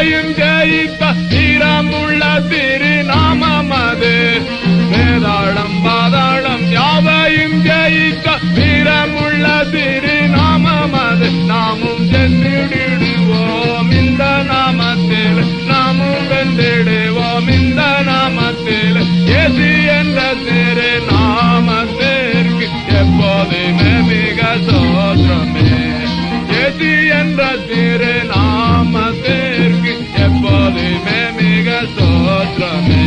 யாவையும் ஜெயித்த தீரமுள்ள திருநாமமது வேதாளம் பாதாளம் யாவையும் ஜெயித்த வீரமுள்ள திருநாமமது நாமும் சென்றிடுவோம் இந்த நாமத்தில் நாமும் வென்றிடுவோம் இந்த நாமத்தில் எது என்ற திரு நாமத்திற்கு எப்போதுமே மிக சோற்றமே எது என்ற திரு நாமத்திற்கு எப்போதுமே மிக சோற்றமே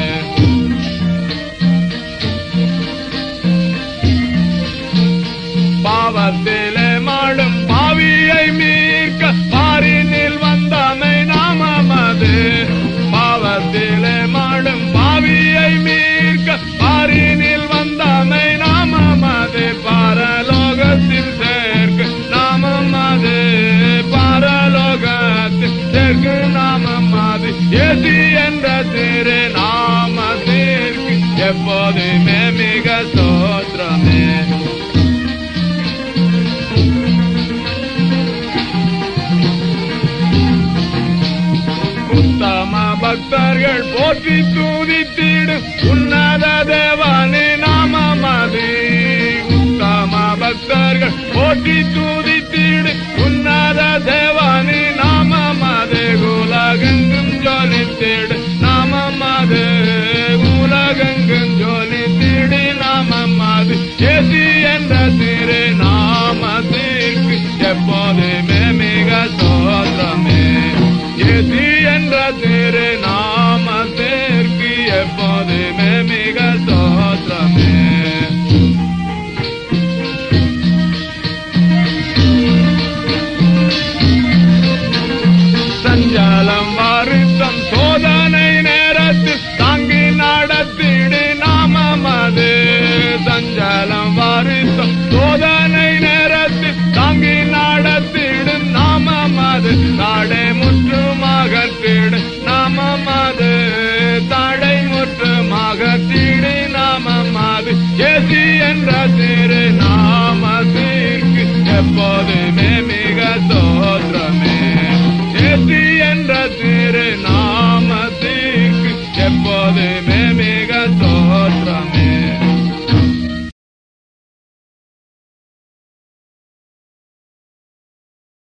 பாவத்திலே மாடும் பாவியை மீட்க பாரினில் வந்தமை நாமமது பாவத்திலே மாடும் பாவியை மீட்க பாரினில் வந்தமை நாமமது பரலோகத்தில் சேர்க்க நாமமது பரலோகத்தில் சேர்க்க நாமமது எது என்ற திரு நாமத்திற்கு எப்போதுமே மிக சோத்திரமே உத்தம பக்தர்கள் போற்றி தூதித்திடும் உன்னத தேவனே நாமமது உத்தம பக்தர்கள் போற்றி தூதி